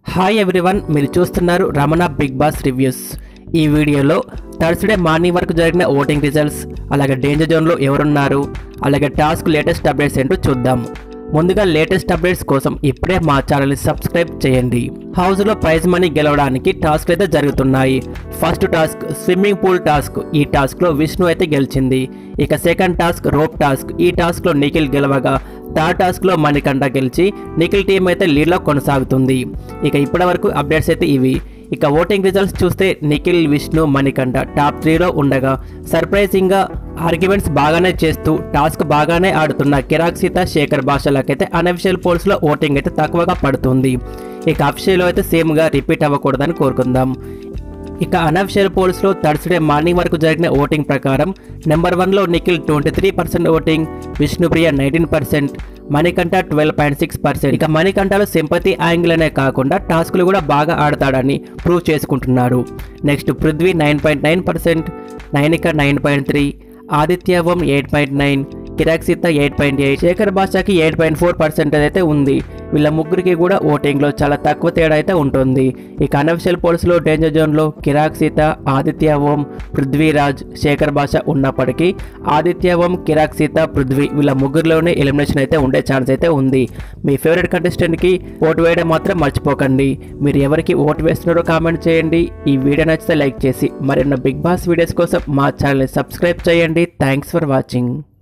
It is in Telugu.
హాయ్ ఎవ్రీవన్ మీరు చూస్తున్నారు రమణ బిగ్ బాస్ రివ్యూస్ ఈ వీడియోలో థర్స్డే మార్నింగ్ వరకు జరిగిన ఓటింగ్ రిజల్ట్స్ అలాగే డేంజర్ జోన్లో ఎవరున్నారు అలాగే టాస్క్ లేటెస్ట్ అప్డేట్స్ ఏంటో చూద్దాం ముందుగా లేటెస్ట్ అప్డేట్స్ కోసం ఇప్పుడే మా ఛానల్ని సబ్స్క్రైబ్ చేయండి హౌస్లో ప్రైజ్ మనీ గెలవడానికి టాస్క్లు అయితే జరుగుతున్నాయి first task swimming pool task ఈ టాస్క్లో విష్ణు అయితే గెలిచింది ఇక సెకండ్ టాస్క్ రోప్ టాస్క్ ఈ టాస్క్లో నిఖిల్ గెలవగా థర్డ్ టాస్క్లో మణికంఠ గెలిచి నిఖిల్ టీం అయితే లీడ్లో కొనసాగుతుంది ఇక ఇప్పటి వరకు అప్డేట్స్ అయితే ఇవి ఇక ఓటింగ్ రిజల్ట్స్ చూస్తే నిఖిల్ విష్ణు మణికంఠ టాప్ త్రీలో ఉండగా సర్ప్రైజింగ్గా ఆర్గ్యుమెంట్స్ బాగానే చేస్తూ టాస్క్ బాగానే ఆడుతున్న కిరాక్ సీత శేఖర్ భాషలకైతే అనఫిషియల్ పోల్స్లో ఓటింగ్ అయితే తక్కువగా పడుతుంది ఇక అఫిషియల్ అయితే సేమ్గా రిపీట్ అవ్వకూడదని కోరుకుందాం ఇక అనఫిషియల్ పోల్స్లో థర్స్డే మార్నింగ్ వరకు జరిగిన ఓటింగ్ ప్రకారం నెంబర్ వన్లో Nikhil twenty three percent voting Vishnupriya nineteen percent Manikanta twelve point six percent ఇక మణికంఠలో సింపతి యాంగిల్ అనే కాకుండా టాస్క్లు కూడా బాగా ఆడతాడని ప్రూవ్ చేసుకుంటున్నారు next Prithvi nine point nine percent Nainika nine point three Aditya Om eight point nine Kirak Seetha eight point eight Shekhar భాషకి ఎయిట్ పాయింట్ ఫోర్ పర్సెంటేజ్ అయితే ఉంది వీళ్ళ ముగ్గురికి కూడా ఓటింగ్లో చాలా తక్కువ తేడా అయితే ఉంటుంది ఇక అనఫిషియల్ పోల్స్లో డేంజర్ జోన్లో కిరాక్ సీత ఆదిత్య ఓం పృథ్వీరాజ్ శేఖర్ భాష ఉన్నప్పటికీ ఆదిత్య ఓం కిరాక్ సీత పృథ్వీ వీళ్ళ ముగ్గురులోనే ఎలిమినేషన్ అయితే ఉండే ఛాన్స్ అయితే ఉంది మీ ఫేవరెట్ కంటెస్టెంట్కి ఓటు వేయడం మాత్రం మర్చిపోకండి మీరు ఎవరికి ఓటు వేస్తున్నారో కామెంట్ చేయండి ఈ వీడియో నచ్చితే లైక్ చేసి మరిన్న బిగ్ బాస్ వీడియోస్ కోసం మా ఛానల్ని సబ్స్క్రైబ్ చేయండి థ్యాంక్స్ ఫర్ వాచింగ్